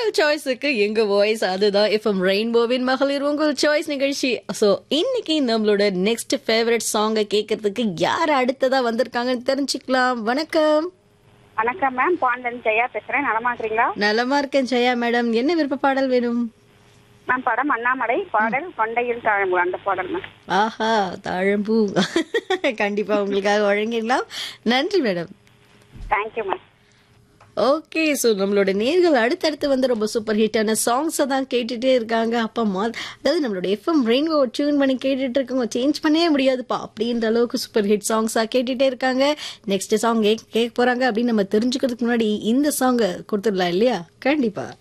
உங்கள் சாய்ஸுக்கு எங்க வாய்ஸ் அதுதான் எஃப்எம் ரெயின்போவின் மகளிர் உங்கள் சாய்ஸ் நிகழ்ச்சி ஸோ இன்னைக்கு நம்மளோட நெக்ஸ்ட் ஃபேவரட் சாங்கை கேட்கறதுக்கு யார் அடுத்ததா வந்திருக்காங்கன்னு தெரிஞ்சுக்கலாம் வணக்கம் வணக்கம் மேம் பாண்டன் ஜெயா பேசுறேன் நலமா இருக்கிறீங்களா நலமா இருக்கேன் ஜெயா மேடம் என்ன விருப்ப பாடல் வேணும் மேம் படம் அண்ணாமலை பாடல் கொண்டையில் தாழம்பு அந்த பாடல் மேம் ஆஹா தாழம்பூ கண்டிப்பா உங்களுக்காக வழங்கிடலாம் நன்றி madam thank you ma'am okay so நம்மளோட நேர்கள் அடுத்தடுத்து வந்து ரொம்ப சூப்பர் ஹிட்டான சாங்ஸை தான் கேட்டுட்டே இருக்காங்க அப்பா மா அதாவது நம்மளோட எஃப்எம் ரெயின்போ டியூன் பண்ணி கேட்டுட்டு இருக்கவங்க சேஞ்ச் பண்ணவே முடியாதுப்பா அப்படின்ற அளவுக்கு சூப்பர் ஹிட் சாங்ஸாக கேட்டுட்டே இருக்காங்க நெக்ஸ்ட் சாங் கேட்க போறாங்க அப்படின்னு நம்ம தெரிஞ்சுக்கிறதுக்கு முன்னாடி இந்த சாங்கை கொடுத்துடலாம் இல்லையா கண்டிப்பா